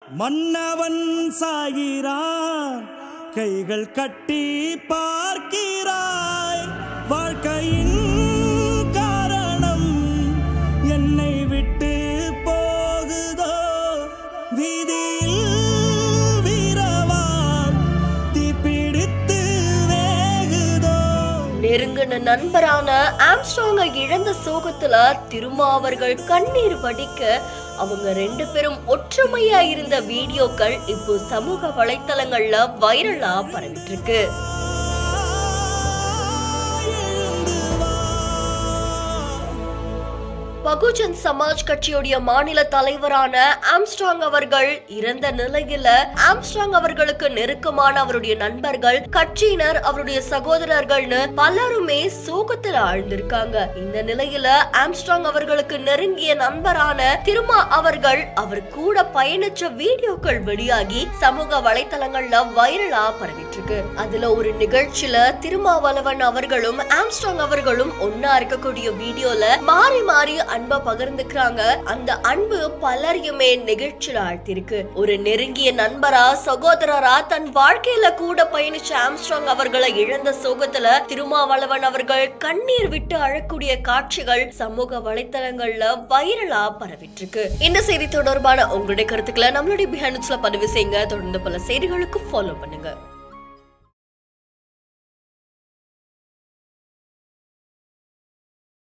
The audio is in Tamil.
மன்னவன் சாகிறான் கைகள் கட்டி பார்க்கிறாய் வாழ்க்கையின் காரணம் என்னை விட்டு போகுதோ வீதியில் வீரவான் தீப்பிடித்து வேகுதோ நெருங்கின நண்பரான ஆம்ஸ்ட்ராங்க இழந்த சோகத்துல திருமாவர்கள் கண்ணீர் வடிக்க அவங்க ரெண்டு பேரும் ஒற்றுமையா இருந்த வீடியோக்கள் இப்போ சமூக வலைத்தளங்கள்ல வைரலா பரவிட்டு இருக்கு பகுஜன் சமாஜ் கட்சியுடைய மாநில தலைவரான ஆம்ஸ்ட்ராங் அவர்கள் இறந்த நிலையில ஆம்ஸ்ட்ராங் அவர்களுக்கு நெருக்கமான அவருடைய நண்பர்கள் கட்சியினர் அவருடைய சகோதரர்கள்னு பலருமே சோகத்துல ஆழ்ந்திருக்காங்க இந்த நிலையில ஆம்ஸ்ட்ராங் அவர்களுக்கு நெருங்கிய நண்பரான திருமா அவர்கள் அவர் கூட பயணிச்ச வீடியோக்கள் வெளியாகி சமூக வலைத்தளங்கள்ல வைரலா பரவிட்டு இருக்கு அதுல ஒரு நிகழ்ச்சியில திருமாவளவன் அவர்களும் ஆம்ஸ்ட்ராங் அவர்களும் ஒன்னா இருக்கக்கூடிய வீடியோல மாறி மாறி அன்பை பகிர்ந்துக்கிறாங்க அந்த அன்பு பலரையுமே நெகிழ்ச்சியில ஆழ்த்திருக்கு ஒரு நெருங்கிய நண்பரா சகோதரரா தன் வாழ்க்கையில கூட பயணிச்ச ஆம்ஸ்ட்ராங் அவர்களை இழந்த சோகத்துல திருமாவளவன் அவர்கள் கண்ணீர் விட்டு அழக்கூடிய காட்சிகள் சமூக வலைத்தளங்கள்ல வைரலா பரவிட்டு இருக்கு இந்த செய்தி தொடர்பான உங்களுடைய கருத்துக்களை நம்மளுடைய பிஹாண்ட்ஸ்ல பதிவு செய்யுங்க தொடர்ந்து பல செய்திகளுக்கு ஃபாலோ பண்ணுங்க